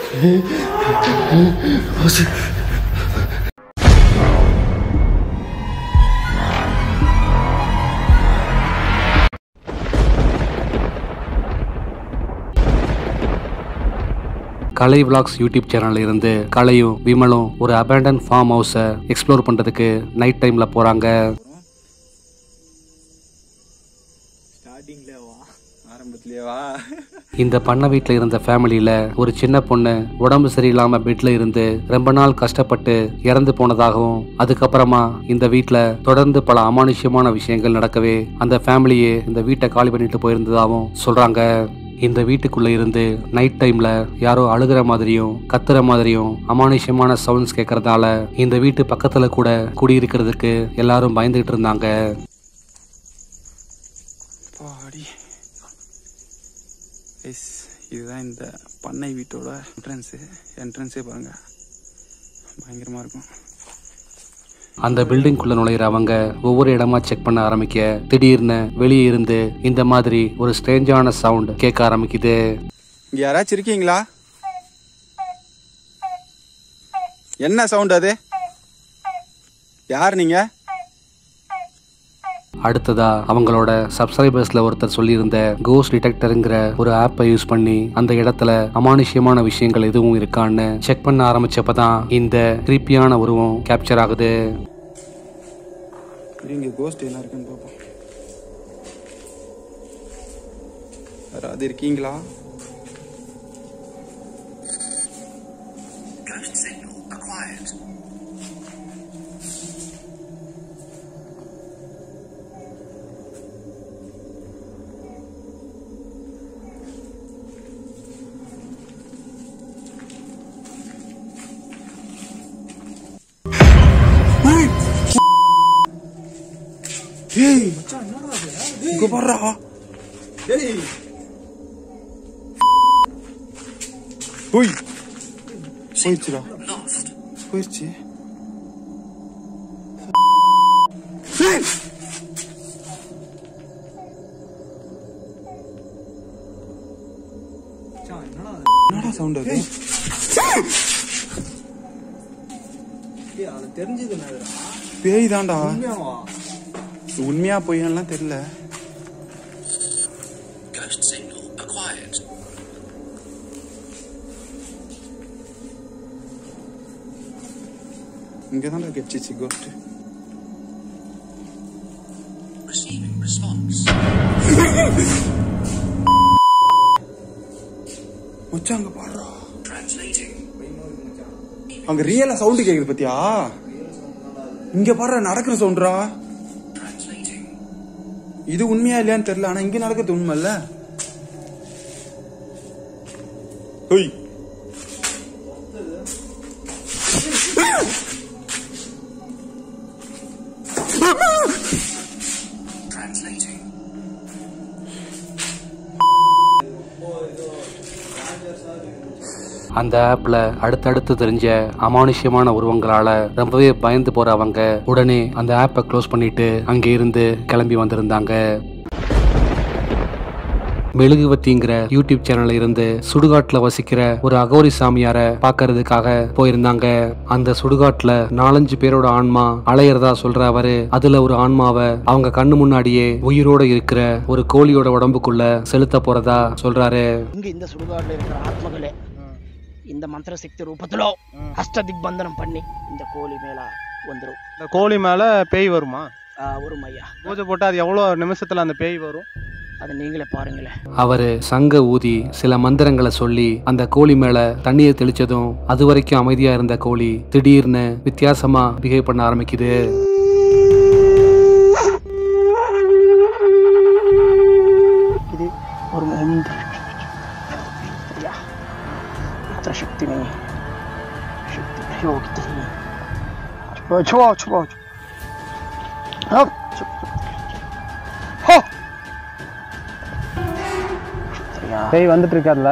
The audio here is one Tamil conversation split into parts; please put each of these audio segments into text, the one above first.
கலை விளாக்ஸ் யூடியூப் சேனல்ல இருந்து கலையும் விமலும் ஒரு அபேண்டன் ஃபார்ம் ஹவுஸை எக்ஸ்ப்ளோர் பண்றதுக்கு நைட் டைம்ல போறாங்க ஸ்டார்டிங்ல வா ஆரம்பத்திலே வா இந்த பண்ணை வீட்டில் இருந்த ஃபேமிலியில ஒரு சின்ன பொண்ணு உடம்பு சரியில்லாம பெட்ல இருந்து ரொம்ப நாள் கஷ்டப்பட்டு இறந்து போனதாகவும் அதுக்கப்புறமா இந்த வீட்டில் தொடர்ந்து பல அமானுஷ்யமான விஷயங்கள் நடக்கவே அந்த ஃபேமிலியே இந்த வீட்டை காலி பண்ணிட்டு போயிருந்ததாகவும் சொல்றாங்க இந்த வீட்டுக்குள்ள இருந்து நைட் டைம்ல யாரோ அழுகிற மாதிரியும் கத்துற மாதிரியும் அமானுஷ்யமான சவுண்ட்ஸ் கேட்கறதால இந்த வீட்டு பக்கத்துல கூட குடியிருக்கிறதுக்கு எல்லாரும் பயந்துகிட்டு இருந்தாங்க பாடி எஸ் இதுதான் இந்த பண்ணை வீட்டோட என்ட்ரன்ஸு என்ட்ரன்ஸே பாருங்க பயங்கரமாக இருக்கும் அந்த பில்டிங்குள்ள நுழையிறவங்க ஒவ்வொரு இடமா செக் பண்ண ஆரம்பிக்க திடீர்னு வெளியே இருந்து இந்த மாதிரி ஒரு ஸ்ட்ரேஞ்சான சவுண்ட் கேட்க ஆரம்பிக்குது இங்கே யாராச்சும் இருக்கீங்களா என்ன சவுண்ட் அது யார் நீங்கள் அடுத்ததா அவங்களோட சப்ஸ்கிரைபர்ஸ்ல ஒருத்தர் சொல்லியிருந்த கோஸ்ட் டிடெக்டருங்கிற ஒரு ஆப்பை யூஸ் பண்ணி அந்த இடத்துல அமானுஷ்யமான விஷயங்கள் எதுவும் இருக்கான்னு செக் பண்ண ஆரம்பிச்சப்பதான் இந்த கிரீப்பியான உருவம் கேப்சர் ஆகுது இங்கே கோஸ்ட் என்ன இருக்குன்னு பார்ப்போம் யாராவது இருக்கீங்களா ஏய் இங்க பாருடா ஏய் போய் போயிடுச்சுடா போயிடுச்சு ஏய்! என்னடா சவுண்ட் அது பேய் தான்டா உண்மையா பொய்யெல்லாம் தெரியல இங்க தான்டா கெச்சிச்சு கோஸ்ட் மச்சான் அங்க பாடுறா அங்க ரியலா சவுண்ட் கேக்குது பத்தியா இங்க பாரு நடக்கிற சவுண்ட்ரா இது உண்மையா இல்லையான்னு தெரியல ஆனா இங்க நடக்கிறது உண்மை இல்ல ஹொய் அந்த ஆப்ல அடுத்தடுத்து தெரிஞ்ச அமானுஷ்யமான உருவங்களால ரொம்பவே பயந்து போற அவங்க உடனே அந்த ஆப்பை க்ளோஸ் பண்ணிட்டு அங்கே இருந்து கிளம்பி வந்திருந்தாங்க மெழுகுவத்திங்கிற யூடியூப் சேனல்ல இருந்து சுடுகாட்டுல வசிக்கிற ஒரு அகோரி சாமியார பாக்குறதுக்காக போயிருந்தாங்க அந்த சுடுகாட்டுல நாலஞ்சு பேரோட ஆன்மா அலையறதா சொல்ற அவரு அதுல ஒரு ஆன்மாவை அவங்க கண்ணு முன்னாடியே உயிரோட இருக்கிற ஒரு கோழியோட உடம்புக்குள்ள செலுத்த போறதா சொல்றாரு ఇంక ఇంద సుడుగాడులో இருக்கிற ఆత్మகளே இந்த மந்திர சக்தி ரூபத்திலோ அஷ்ட திக்பந்தனம் பண்ணி இந்த கோழி மேல வந்துரும் இந்த கோழி மேல பேய் வருமா ஆ, வரும் ஐயா பூஜை போட்டு அது எவ்வளோ நிமிஷத்துல அந்த பேய் வரும் அதை நீங்களே பாருங்களேன் அவரு சங்க ஊதி சில மந்திரங்களை சொல்லி அந்த கோழி மேல தண்ணியை தெளிச்சதும் அது வரைக்கும் அமைதியா இருந்த கோழி திடீர்னு வித்தியாசமா பிஹேவ் பண்ண ஆரம்பிக்குது ఇది ஒரு மந்திர ஐயா மந்திர சக்தி நீ சக்தி பிரயோகித்து சுபா சுபா சுபா ஹப் ஹோ சரியா பேய் வந்துட்டு இருக்காதுல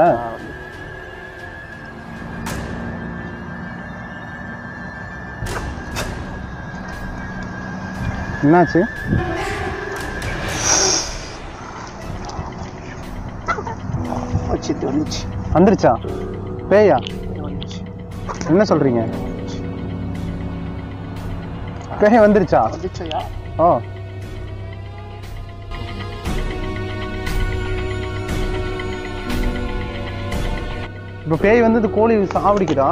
என்னாச்சு வச்சுட்டு வந்துச்சு வந்துருச்சா பேயா என்ன சொல்றீங்க பேய் வந்துருச்சா வந்துச்சையா ஓ இப்போ பேய் வந்து இந்த கோழி சாவடிக்குதா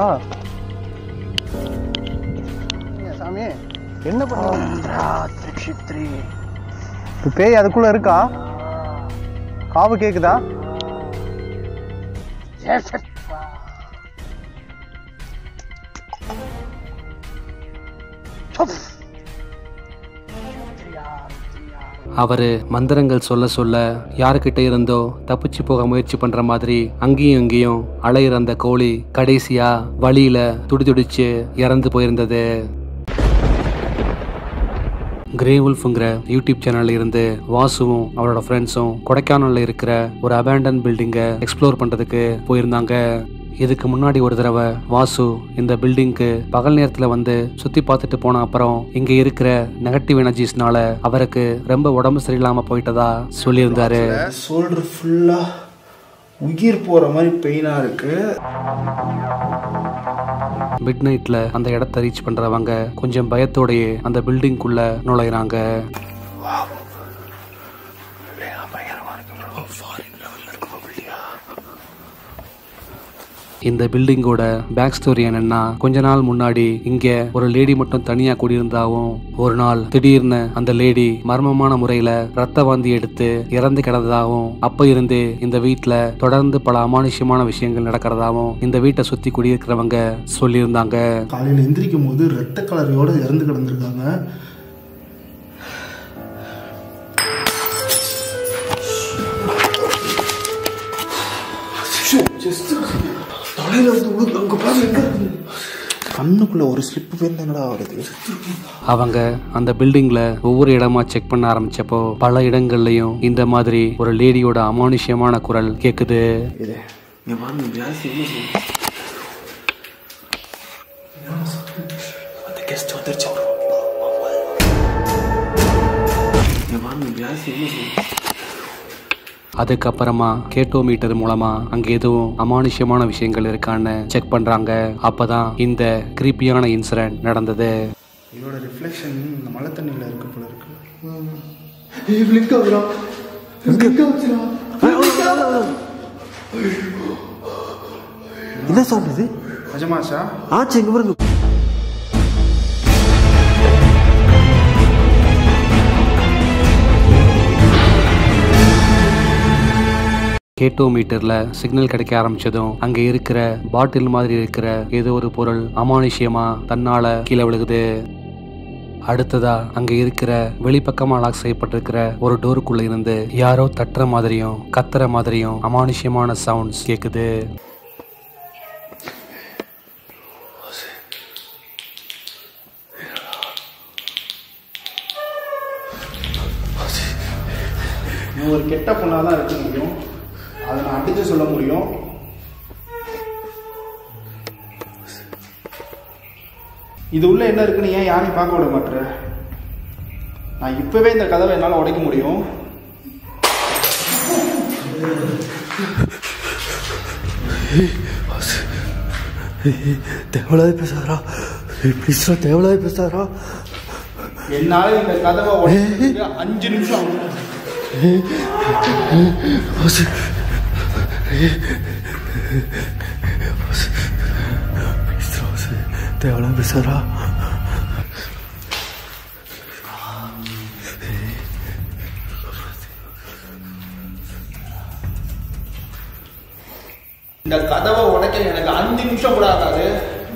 ஏன் சாமி என்ன பண்ண திரிஷித்ரி இப்போ பேய் அதுக்குள்ள இருக்கா காவு கேக்குதா அவரு மந்திரங்கள் சொல்ல சொல்ல யாருக்கிட்ட இருந்தோ தப்பிச்சு போக முயற்சி பண்ற மாதிரி அங்கேயும் இங்கேயும் அலையிற அந்த கோழி கடைசியா வழியில துடிதுடிச்சு இறந்து போயிருந்தது கிரே உல்ஃபுங்கிற யூடியூப் சேனல்ல இருந்து வாசுவும் அவரோட ஃப்ரெண்ட்ஸும் கொடைக்கானல்ல இருக்கிற ஒரு அபேண்டன் பில்டிங்கை எக்ஸ்ப்ளோர் பண்றதுக்கு போயிருந்தாங்க இதுக்கு முன்னாடி ஒரு தடவை வாசு இந்த பில்டிங்க்கு பகல் நேரத்துல வந்து சுத்தி பார்த்துட்டு போன அப்புறம் இங்க இருக்கிற நெகட்டிவ் எனர்ஜிஸ்னால அவருக்கு ரொம்ப உடம்பு சரியில்லாம போயிட்டதா சொல்லியிருந்தாரு ஷோல்டர் ஃபுல்லாக உயிர் போகிற மாதிரி பெயினாக இருக்குது மிட் நைட்ல அந்த இடத்த ரீச் பண்றவங்க கொஞ்சம் பயத்தோடயே அந்த பில்டிங்குள்ள நுழையிறாங்க இந்த பில்டிங்கோட பேக் ஸ்டோரி என்னன்னா கொஞ்ச நாள் முன்னாடி இங்க ஒரு லேடி மட்டும் தனியா குடியிருந்தாவும் ஒரு நாள் திடீர்னு அந்த லேடி மர்மமான முறையில ரத்த வாந்தி எடுத்து இறந்து கிடந்ததாகவும் அப்ப இருந்து இந்த வீட்ல தொடர்ந்து பல அமானுஷ்யமான விஷயங்கள் நடக்கிறதாவும் இந்த வீட்டை சுத்தி குடியிருக்கிறவங்க சொல்லியிருந்தாங்க காலையில் எந்திரிக்கும் போது ரத்த கலரையோட இறந்து கிடந்திருக்காங்க தலையில வந்து உழுது அங்க பாரு எங்க இருக்கு? கண்ணுக்குள்ள ஒரு ஸ்லிப் பேர் என்னடா வருது அவங்க அந்த பில்டிங்ல ஒவ்வொரு இடமா செக் பண்ண ஆரம்பிச்சப்போ பல இடங்கள்லயும் இந்த மாதிரி ஒரு லேடியோட அமானுஷ்யமான குரல் கேக்குது இது இங்க பாருங்க ஜாஸ்தி என்ன சொல்லுங்க அந்த கெஸ்ட் வந்துருச்சு இங்க பாருங்க ஜாஸ்தி என்ன சொல்லுங்க அதுக்கப்புறமா கேட்டோ மீட்டர் மூலமா அங்க எதுவும் அமானுஷ்யமான விஷயங்கள் இருக்கான்னு செக் பண்றாங்க அப்பதான் இந்த கிரீப்பியான இன்சிடென்ட் நடந்தது இதோட ரிஃப்ளெக்ஷன் இந்த மழை தண்ணியில் இருக்க போல இருக்கு பிளிங்க் ஆகுறா பிளிங்க் ஆச்சுடா என்ன சவுண்ட் இது நிஜமாஷா ஆச்சு எங்க பாருங்க கேட்டோ மீட்டர்ல சிக்னல் கிடைக்க ஆரம்பிச்சதும் அங்க இருக்கிற பாட்டில் மாதிரி இருக்கிற ஏதோ ஒரு பொருள் அமானுஷ்யமா தன்னால கீழே விழுகுது அடுத்ததா அங்க இருக்கிற வெளிப்பக்கமா லாக் செய்யப்பட்டிருக்கிற ஒரு டோருக்குள்ள இருந்து யாரோ தட்டுற மாதிரியும் கத்துற மாதிரியும் அமானுஷ்யமான சவுண்ட்ஸ் கேக்குது நீ ஒரு கெட்ட பொண்ணாக தான் இருக்க முடியும் அதை நான் அடிச்சு சொல்ல முடியும் இது உள்ள என்ன இருக்குன்னு ஏன் யாரையும் பார்க்க விட மாட்டேற நான் இப்பவே இந்த கதவை என்னால் உடைக்க முடியும் தேவலாய் பேசாரா ப்ளீஸ்ரா தேவலாய் பேசாரா என்னால இந்த கதவை உடைக்கிறதுக்கு அஞ்சு நிமிஷம் ஆகும் தேவலாய் பேசாரா இந்த கதவை உடைக்க எனக்கு அஞ்சு நிமிஷம் கூட ஆகாது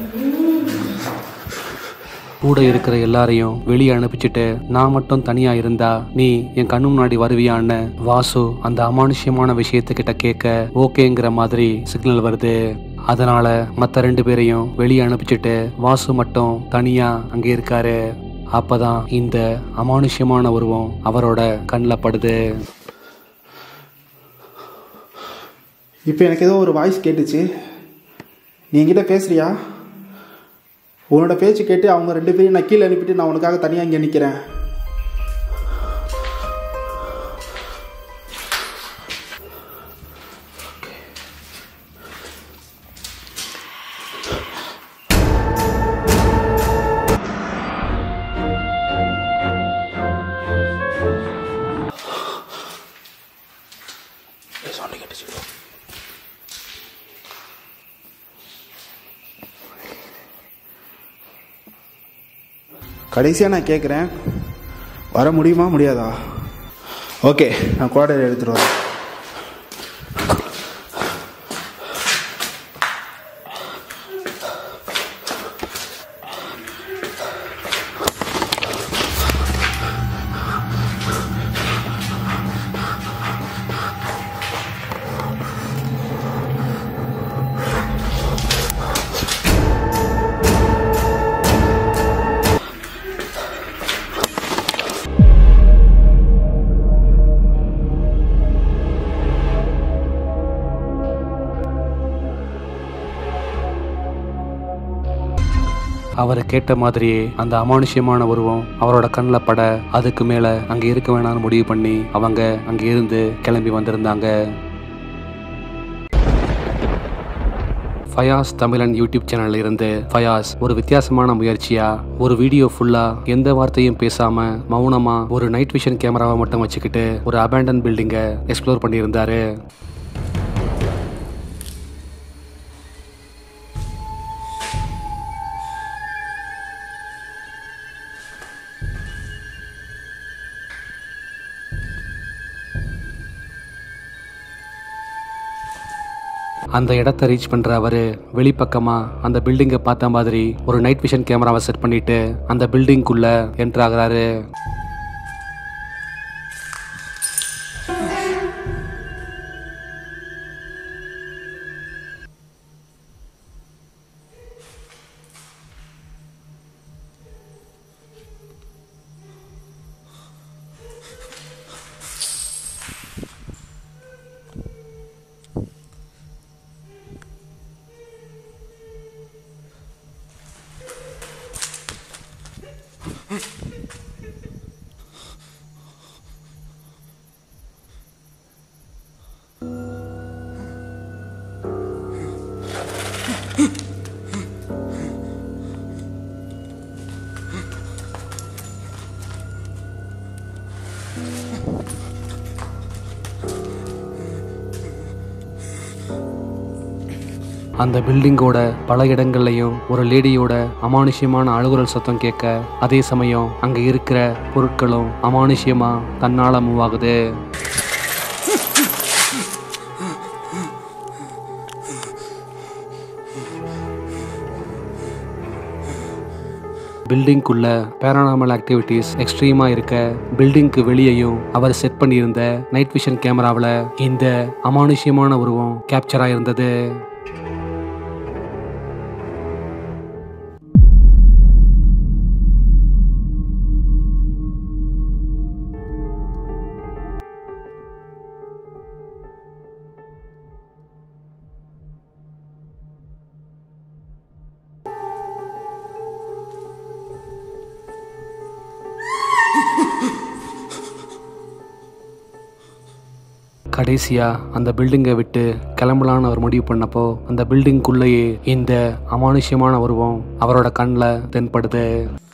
கூட இருக்கிற எல்லாரையும் வெளியே அனுப்பிச்சிட்டு நான் மட்டும் தனியா இருந்தா நீ என் கண்ணு முன்னாடி வருவியான்னு வாசு அந்த அமானுஷ்யமான விஷயத்துக்கிட்ட கேட்க ஓகேங்கிற மாதிரி சிக்னல் வருது அதனால மற்ற ரெண்டு பேரையும் வெளியே அனுப்பிச்சிட்டு வாசு மட்டும் தனியா அங்கே இருக்காரு அப்பதான் இந்த அமானுஷ்யமான உருவம் அவரோட கண்ணில் படுது இப்போ எனக்கு ஏதோ ஒரு வாய்ஸ் கேட்டுச்சு நீ என்கிட்ட பேசுறியா உன்னோட பேச்சு கேட்டு அவங்க ரெண்டு பேரையும் நான் கீழே அனுப்பிட்டு நான் உனக்காக தனியாக இங்கே நிற்கிறேன் கடைசியாக நான் கேட்குறேன் வர முடியுமா முடியாதா ஓகே நான் குவார்டர் எடுத்துகிட்டு வரேன் அவர் கேட்ட மாதிரியே அந்த அமானுஷ்யமான உருவம் அவரோட கண்ணில் பட அதுக்கு மேலே அங்கே இருக்க வேணாம்னு முடிவு பண்ணி அவங்க அங்கே இருந்து கிளம்பி வந்திருந்தாங்க ஃபயாஸ் தமிழன் யூடியூப் சேனல்ல இருந்து ஃபயாஸ் ஒரு வித்தியாசமான முயற்சியா ஒரு வீடியோ ஃபுல்லா எந்த வார்த்தையும் பேசாம மௌனமா ஒரு நைட் விஷன் கேமராவை மட்டும் வச்சுக்கிட்டு ஒரு அபேண்டன் பில்டிங்கை எக்ஸ்ப்ளோர் பண்ணியிருந்தாரு அந்த இடத்த ரீச் பண்ற அவரு வெளிப்பக்கமா அந்த பில்டிங்கை பார்த்த மாதிரி ஒரு நைட் விஷன் கேமராவை செட் பண்ணிட்டு அந்த பில்டிங்குள்ள என்ட்ரு ஆகுறாரு அந்த பில்டிங்கோட பல இடங்கள்லையும் ஒரு லேடியோட அமானுஷ்யமான அழுகுரல் சத்தம் கேட்க அதே சமயம் அங்க இருக்கிற பொருட்களும் அமானுஷ்யமா தன்னால மூவ் ஆகுது பில்டிங்குள்ள பேரானாமல் ஆக்டிவிட்டீஸ் எக்ஸ்ட்ரீமா இருக்க பில்டிங்க்கு வெளியேயும் அவர் செட் பண்ணியிருந்த நைட் விஷன் கேமராவில் இந்த அமானுஷ்யமான உருவம் கேப்சர் ஆயிருந்தது கடைசியா அந்த பில்டிங்கை விட்டு கிளம்பலான்னு அவர் முடிவு பண்ணப்போ அந்த பில்டிங்குள்ளேயே இந்த அமானுஷ்யமான உருவம் அவரோட கண்ணில் தென்படுது